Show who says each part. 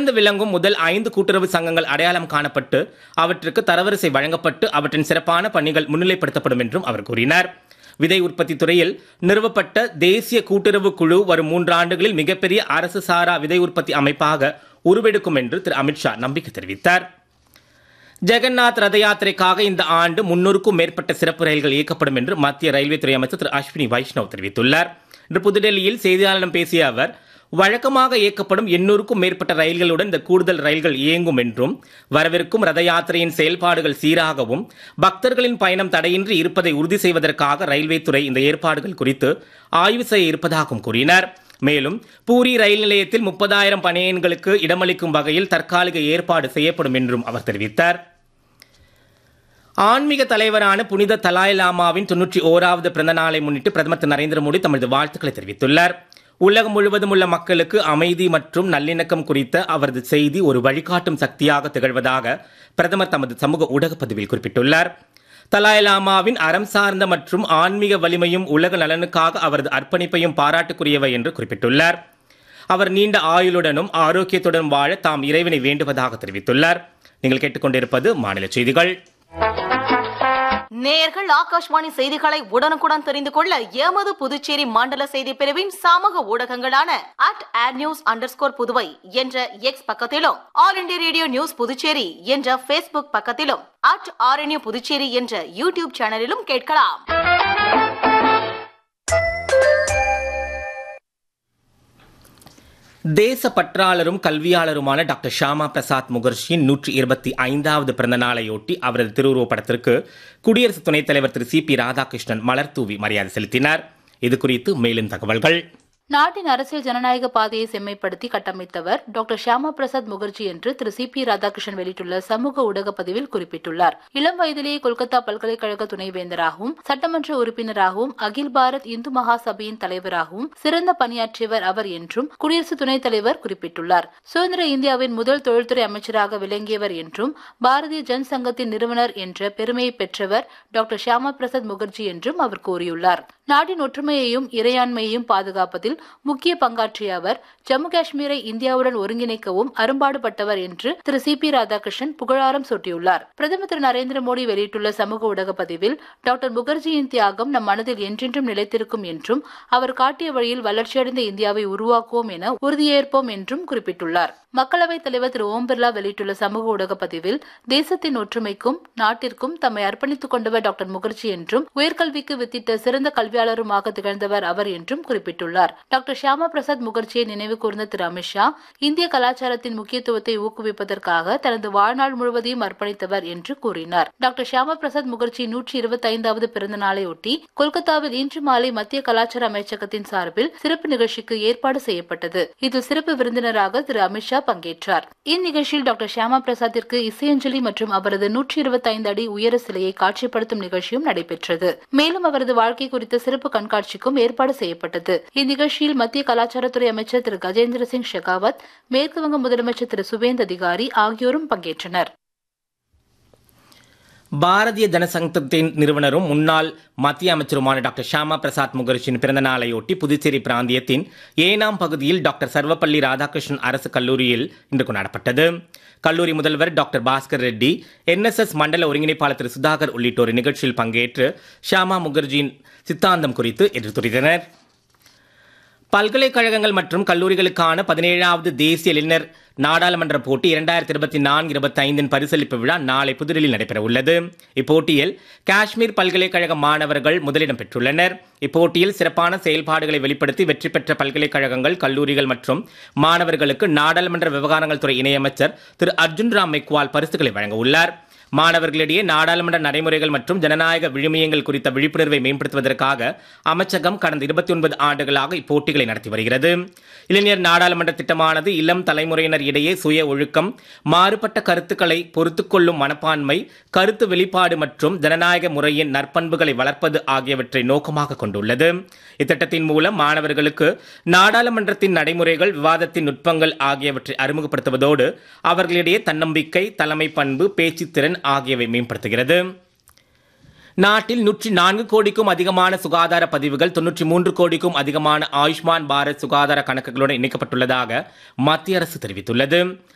Speaker 1: சிறந்து விளங்கும் முதல் ஐந்து கூட்டுறவு சங்கங்கள் அடையாளம் காணப்பட்டு அவற்றுக்கு தரவரிசை வழங்கப்பட்டு அவற்றின் சிறப்பான பணிகள் முன்னிலைப்படுத்தப்படும் என்றும் அவர் கூறினார் விதை உற்பத்தி துறையில் நிறுவப்பட்ட தேசிய கூட்டுறவு குழு வரும் மூன்றாண்டுகளில் மிகப்பெரிய அரசு சாரா விதை உற்பத்தி அமைப்பாக உருவெடுக்கும் என்று திரு அமித்ஷா நம்பிக்கை தெரிவித்தார் ஜெகநாத் ரத யாத்திரைக்காக இந்த ஆண்டு முன்னூறுக்கும் மேற்பட்ட சிறப்பு ரயில்கள் இயக்கப்படும் என்று மத்திய ரயில்வே துறை அமைச்சர் திரு அஸ்வினி வைஷ்ணவ் தெரிவித்துள்ளார் இன்று புதுடெல்லியில் செய்தியாளர்களிடம் பேசிய அவர் வழக்கமாக இயக்கப்படும் எண்ணூறுக்கும் மேற்பட்ட ரயில்களுடன் இந்த கூடுதல் ரயில்கள் இயங்கும் என்றும் வரவிருக்கும் ரத யாத்திரையின் செயல்பாடுகள் சீராகவும் பக்தர்களின் பயணம் தடையின்றி இருப்பதை உறுதி செய்வதற்காக ரயில்வே துறை இந்த ஏற்பாடுகள் குறித்து ஆய்வு செய்ய இருப்பதாகவும் கூறினார் மேலும் பூரி ரயில் நிலையத்தில் முப்பதாயிரம் பணியன்களுக்கு இடமளிக்கும் வகையில் தற்காலிக ஏற்பாடு செய்யப்படும் என்றும் அவர் தெரிவித்தார் ஆன்மீக தலைவரான புனித தலாய் லாமாவின் தொன்னூற்றி ஓராவது பிறந்த நாளை முன்னிட்டு பிரதமர் திரு நரேந்திர மோடி தமது வாழ்த்துக்களை தெரிவித்துள்ளார் உலகம் முழுவதும் உள்ள மக்களுக்கு அமைதி மற்றும் நல்லிணக்கம் குறித்த அவரது செய்தி ஒரு வழிகாட்டும் சக்தியாக திகழ்வதாக பிரதமர் தமது சமூக ஊடக பதிவில் குறிப்பிட்டுள்ளார் தலாய் லாமாவின் அறம் சார்ந்த மற்றும் ஆன்மீக வலிமையும் உலக நலனுக்காக அவரது அர்ப்பணிப்பையும் பாராட்டுக்குரியவை என்று குறிப்பிட்டுள்ளார் அவர் நீண்ட ஆயுளுடனும் ஆரோக்கியத்துடன் வாழ தாம் இறைவனை வேண்டுவதாக தெரிவித்துள்ளார் நீங்கள் கேட்டுக்கொண்டிருப்பது மாநில செய்திகள்
Speaker 2: நேயர்கள் ஆகாஷ்வாணி செய்திகளை உடனுக்குடன் தெரிந்து கொள்ள எமது புதுச்சேரி மண்டல செய்தி பிரிவின் சமூக ஊடகங்களான at air news under Puduvai என்ற எக்ஸ் பக்கத்திலும் All India Radio News Puducherry என்ற பேஸ்புக் பக்கத்திலும் அட் ஆர்என்யூ புதுச்சேரி என்ற யூடியூப் சேனலிலும் கேட்கலாம்
Speaker 1: தேச பற்றாளரும் கல்வியாளருமான டாக்டர் ஷாமா பிரசாத் முகர்ஜியின் நூற்றி இருபத்தி ஐந்தாவது பிறந்த நாளையொட்டி அவரது திருவுருவப் படத்திற்கு குடியரசு துணைத் தலைவர் திரு சி பி ராதாகிருஷ்ணன் மலர் தூவி மரியாதை செலுத்தினார் இது குறித்து மேலும் தகவல்கள்
Speaker 3: நாட்டின் அரசியல் ஜனநாயக பாதையை செம்மைப்படுத்தி கட்டமைத்தவர் டாக்டர் ஷியாமா பிரசாத் முகர்ஜி என்று திரு சி பி ராதாகிருஷ்ணன் வெளியிட்டுள்ள சமூக ஊடக பதிவில் குறிப்பிட்டுள்ளார் இளம் வயதிலேயே கொல்கத்தா பல்கலைக்கழக துணைவேந்தராகவும் சட்டமன்ற உறுப்பினராகவும் அகில் பாரத் இந்து மகாசபையின் தலைவராகவும் சிறந்த பணியாற்றியவர் அவர் என்றும் குடியரசு துணைத் தலைவர் குறிப்பிட்டுள்ளார் சுதந்திர இந்தியாவின் முதல் தொழில்துறை அமைச்சராக விளங்கியவர் என்றும் பாரதிய ஜன் சங்கத்தின் நிறுவனர் என்ற பெருமையை பெற்றவர் டாக்டர் ஷியாமா பிரசாத் முகர்ஜி என்றும் அவர் கூறியுள்ளார் நாட்டின் ஒற்றுமையையும் இறையாண்மையையும் பாதுகாப்பதில் முக்கிய பங்காற்றிய அவர் ஜம்மு காஷ்மீரை இந்தியாவுடன் ஒருங்கிணைக்கவும் அரும்பாடுபட்டவர் என்று திரு சி பி ராதாகிருஷ்ணன் புகழாரம் சூட்டியுள்ளார் பிரதமர் திரு நரேந்திர மோடி வெளியிட்டுள்ள சமூக ஊடக பதிவில் டாக்டர் முகர்ஜியின் தியாகம் நம் மனதில் என்றென்றும் நிலைத்திருக்கும் என்றும் அவர் காட்டிய வழியில் வளர்ச்சியடைந்த இந்தியாவை உருவாக்குவோம் என உறுதியேற்போம் என்றும் குறிப்பிட்டுள்ளார் மக்களவைத் தலைவர் திரு ஓம் பிர்லா வெளியிட்டுள்ள சமூக ஊடக பதிவில் தேசத்தின் ஒற்றுமைக்கும் நாட்டிற்கும் தம்மை அர்ப்பணித்துக் கொண்டவர் டாக்டர் முகர்ஜி என்றும் உயர்கல்விக்கு வித்திட்ட சிறந்த கல்வியாளருமாக திகழ்ந்தவர் அவர் என்றும் குறிப்பிட்டுள்ளார் டாக்டர் ஷியாமா பிரசாத் முகர்ஜியை நினைவு கூர்ந்த திரு அமித்ஷா இந்திய கலாச்சாரத்தின் முக்கியத்துவத்தை ஊக்குவிப்பதற்காக தனது வாழ்நாள் முழுவதையும் அர்ப்பணித்தவர் என்று கூறினார் டாக்டர் ஷியாமா பிரசாத் முகர்ஜி நூற்றி இருபத்தி ஐந்தாவது பிறந்த நாளையொட்டி கொல்கத்தாவில் இன்று மாலை மத்திய கலாச்சார அமைச்சகத்தின் சார்பில் சிறப்பு நிகழ்ச்சிக்கு ஏற்பாடு செய்யப்பட்டது இதில் சிறப்பு விருந்தினராக திரு அமித்ஷா பங்கேற்றார் இந்நிகழ்ச்சியில் டாக்டர் ஷியாமா பிரசாத்திற்கு இசையஞ்சலி மற்றும் அவரது நூற்றி இருபத்தி ஐந்து அடி உயர சிலையை காட்சிப்படுத்தும் நிகழ்ச்சியும் நடைபெற்றது மேலும் அவரது வாழ்க்கை குறித்த சிறப்பு கண்காட்சிக்கும் ஏற்பாடு செய்யப்பட்டது இந்நிகழ்ச்சியில் மத்திய கலாச்சாரத்துறை அமைச்சர் திரு கஜேந்திர சிங் ஷெகாவத் மேற்கு வங்க முதலமைச்சர் திரு சுவேந்த் அதிகாரி ஆகியோரும் பங்கேற்றனர்
Speaker 1: பாரதிய ஜனசங்கத்தின் நிறுவனரும் முன்னாள் மத்திய அமைச்சருமான டாக்டர் ஷியாமா பிரசாத் முகர்ஜியின் பிறந்த நாளையொட்டி புதுச்சேரி பிராந்தியத்தின் ஏனாம் பகுதியில் டாக்டர் சர்வப்பள்ளி ராதாகிருஷ்ணன் அரசு கல்லூரியில் இன்று கொண்டாடப்பட்டது கல்லூரி முதல்வர் டாக்டர் பாஸ்கர் ரெட்டி என்எஸ்எஸ் மண்டல ஒருங்கிணைப்பாளர் திரு சுதாகர் உள்ளிட்டோர் நிகழ்ச்சியில் பங்கேற்று ஷியாமா முகர்ஜியின் சித்தாந்தம் குறித்து எடுத்துரைத்தனர் பல்கலைக்கழகங்கள் மற்றும் கல்லூரிகளுக்கான பதினேழாவது தேசிய இளைஞர் நாடாளுமன்ற போட்டி இரண்டாயிரத்தி இருபத்தி நான்கு இருபத்தி ஐந்தின் பரிசளிப்பு விழா நாளை புதுடில்லியில் நடைபெற உள்ளது இப்போட்டியில் காஷ்மீர் பல்கலைக்கழக மாணவர்கள் முதலிடம் பெற்றுள்ளனர் இப்போட்டியில் சிறப்பான செயல்பாடுகளை வெளிப்படுத்தி வெற்றி பெற்ற பல்கலைக்கழகங்கள் கல்லூரிகள் மற்றும் மாணவர்களுக்கு நாடாளுமன்ற விவகாரங்கள் துறை இணையமைச்சர் திரு அர்ஜுன் ராம் மெக்வால் பரிசுகளை வழங்க உள்ளார் மாணவர்களிடையே நாடாளுமன்ற நடைமுறைகள் மற்றும் ஜனநாயக விழுமியங்கள் குறித்த விழிப்புணர்வை மேம்படுத்துவதற்காக அமைச்சகம் கடந்த இருபத்தி ஒன்பது ஆண்டுகளாக இப்போட்டிகளை நடத்தி வருகிறது இளைஞர் நாடாளுமன்ற திட்டமானது இளம் தலைமுறையினர் இடையே சுய ஒழுக்கம் மாறுபட்ட கருத்துக்களை பொறுத்துக்கொள்ளும் மனப்பான்மை கருத்து வெளிப்பாடு மற்றும் ஜனநாயக முறையின் நற்பண்புகளை வளர்ப்பது ஆகியவற்றை நோக்கமாக கொண்டுள்ளது இத்திட்டத்தின் மூலம் மாணவர்களுக்கு நாடாளுமன்றத்தின் நடைமுறைகள் விவாதத்தின் நுட்பங்கள் ஆகியவற்றை அறிமுகப்படுத்துவதோடு அவர்களிடையே தன்னம்பிக்கை தலைமை பண்பு பேச்சுத்திறன் ஆகியவை மேம்படுத்துகிறது நாட்டில் நூற்றி நான்கு கோடிக்கும் அதிகமான சுகாதார பதிவுகள் தொன்னூற்றி மூன்று கோடிக்கும் அதிகமான ஆயுஷ்மான் பாரத் சுகாதார கணக்குகளுடன் இணைக்கப்பட்டுள்ளதாக மத்திய அரசு தெரிவித்துள்ளது